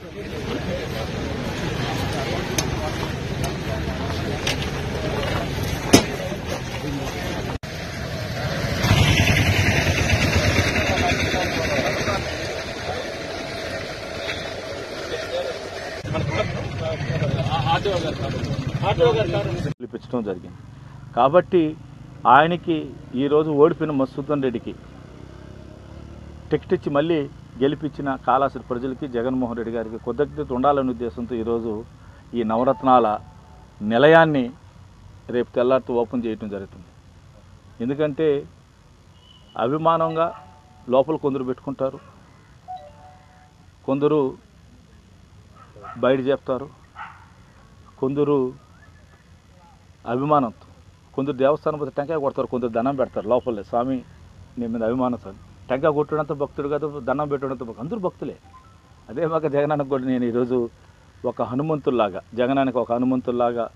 పిలిపించడం జరిగింది కాబట్టి ఆయనకి ఈరోజు ఓడిపోయిన మసూదన్ రెడ్డికి టికెట్ ఇచ్చి మళ్ళీ గెలిపించిన కాళాశ్రీ ప్రజలకి జగన్మోహన్ రెడ్డి గారికి కృతజ్ఞత ఉండాలనే ఉద్దేశంతో ఈరోజు ఈ నవరత్నాల నిలయాన్ని రేపు తెల్లారితో ఓపెన్ చేయడం జరుగుతుంది ఎందుకంటే అభిమానంగా లోపల కొందరు పెట్టుకుంటారు కొందరు బయట చెప్తారు కొందరు అభిమానంతో కొందరు దేవస్థానం పోతే టెంకాయ కొడతారు కొందరు దండం పెడతారు లోపలే స్వామి నీ మీద అభిమానంతో టెంకాయ కొట్టడంత భక్తుడు కాదు దండం పెట్టడంత భక్తుడు అందరూ భక్తులే అదే మాక జగనానికి కూడా నేను ఈరోజు ఒక హనుమంతుల్లాగా జగనానికి ఒక హనుమంతుల్లాగా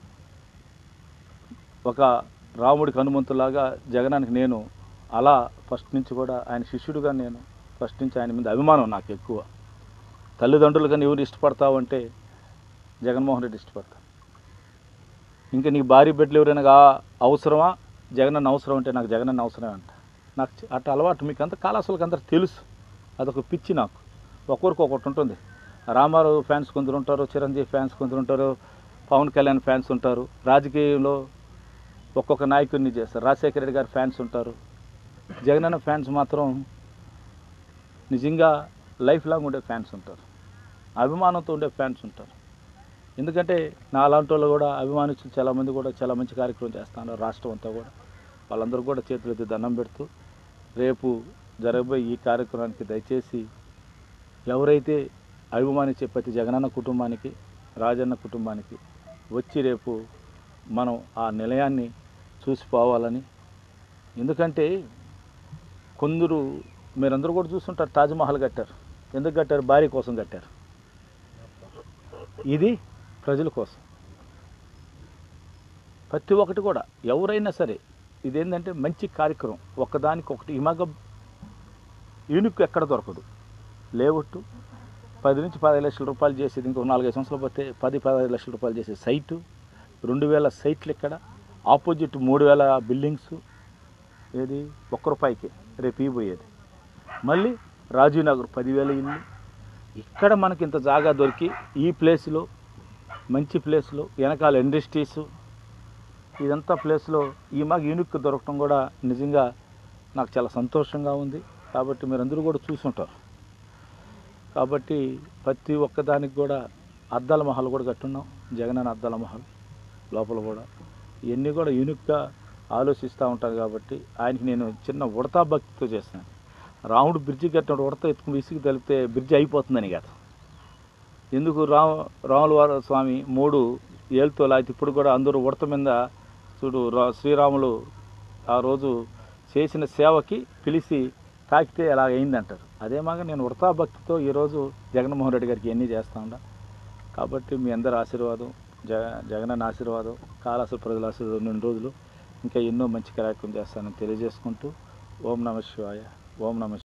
ఒక రాముడికి హనుమంతులాగా జగనానికి నేను అలా ఫస్ట్ నుంచి కూడా ఆయన శిష్యుడిగా నేను ఫస్ట్ నుంచి ఆయన మీద అభిమానం నాకు ఎక్కువ తల్లిదండ్రులు కానీ ఎవరు ఇష్టపడతావు అంటే జగన్మోహన్ రెడ్డి ఇష్టపడతా ఇంకా నీకు భారీ బిడ్డలు ఎవరైనా కా- అవసరమా జగనన్న అవసరం అంటే నాకు జగనన్న అవసరమే అంట నాకు చ- అట్ట అలవాటు మీకు అంత కాలాసులకు అందరు తెలుసు అదొక పిచ్చి నాకు ఒక్కొరికి ఒకటి ఉంటుంది రామారావు ఫ్యాన్స్ కొందరు ఉంటారు చిరంజీవి ఫ్యాన్స్ కొందరు ఉంటారు పవన్ కళ్యాణ్ ఫ్యాన్స్ ఉంటారు రాజకీయంలో ఒక్కొక్క నాయకుడిని చేస్తారు రాజశేఖర రెడ్డి గారి ఫ్యాన్స్ ఉంటారు జగనన్న ఫ్యాన్స్ మాత్రం నిజంగా లైఫ్ లాంగ్ ఉండే ఫ్యాన్స్ ఉంటారు అభిమానంతో ఉండే ఫ్యాన్స్ ఉంటారు ఎందుకంటే నా అలాంటి వాళ్ళు కూడా అభిమానించిన చాలామంది కూడా చాలా మంచి కార్యక్రమం చేస్తాను రాష్ట్రం అంతా కూడా వాళ్ళందరూ కూడా చేతులు ఎత్తి దండం పెడుతూ రేపు జరగబోయే ఈ కార్యక్రమానికి దయచేసి ఎవరైతే అభిమానించే ప్రతి జగనన్న కుటుంబానికి రాజన్న కుటుంబానికి వచ్చి రేపు మనం ఆ నిలయాన్ని చూసిపోవాలని ఎందుకంటే కొందరు మీరందరూ కూడా చూస్తుంటారు తాజ్మహల్ కట్టారు ఎందుకు కట్టారు భార్య కోసం కట్టారు ఇది ప్రజల కోసం ప్రతి ఒక్కటి కూడా ఎవరైనా సరే ఇదేంటంటే మంచి కార్యక్రమం ఒకదానికి ఒకటి ఈ మగ యూనిక్ ఎక్కడ దొరకదు లేవట్టు పది నుంచి పదహైదు లక్షల రూపాయలు చేసేది ఇంకో నాలుగైదు సంవత్సరాలు పోతే పది పదహైదు లక్షల రూపాయలు చేసే సైటు రెండు వేల సైట్లు ఇక్కడ ఆపోజిట్ మూడు వేల బిల్డింగ్స్ ఏది ఒక్క రూపాయికి రేపు ఇవ్వబోయేది మళ్ళీ రాజీవ్ నగర్ పదివేల ఇల్లు ఇక్కడ మనకి ఇంత జాగా దొరికి ఈ ప్లేస్లో మంచి ప్లేస్లో వెనకాల ఇండస్ట్రీస్ ఇదంతా ప్లేస్లో ఈ మాకు యూనిక్ దొరకడం కూడా నిజంగా నాకు చాలా సంతోషంగా ఉంది కాబట్టి మీరందరూ కూడా చూసుంటారు కాబట్టి ప్రతి ఒక్కదానికి కూడా అద్దాల మహల్ కూడా కట్టున్నాం జగనన్న అద్దాల మహల్ లోపల కూడా ఇవన్నీ కూడా యూనిక్గా ఆలోచిస్తూ ఉంటాను కాబట్టి ఆయనకి నేను చిన్న ఉడతా భక్తితో చేస్తాను రాముడు బ్రిడ్జి కట్టినప్పుడు ఉడత ఎత్తుకుని విసిగి తెలిపితే బ్రిడ్జి అయిపోతుందని కాదు ఎందుకు రామ రాముల వారి స్వామి మూడు ఏళ్ళతో లాగితే ఇప్పుడు కూడా అందరూ ఉడత మీద చూడు రా- శ్రీరాములు ఆ రోజు చేసిన సేవకి పిలిచి తాకితే అలా అయిందంటారు అదే మాగా నేను ఉడతా భక్తితో ఈరోజు జగన్మోహన్ రెడ్డి గారికి ఎన్ని చేస్తా ఉన్నా కాబట్టి మీ అందరి ఆశీర్వాదం జగ జగనన్న ఆశీర్వాదం కాళాసు ప్రజల ఆశీర్వాదం రెండు రోజులు ఇంకా ఎన్నో మంచి కార్యక్రమం చేస్తానని తెలియజేసుకుంటూ ఓం నమ శివాయ ఓం నమ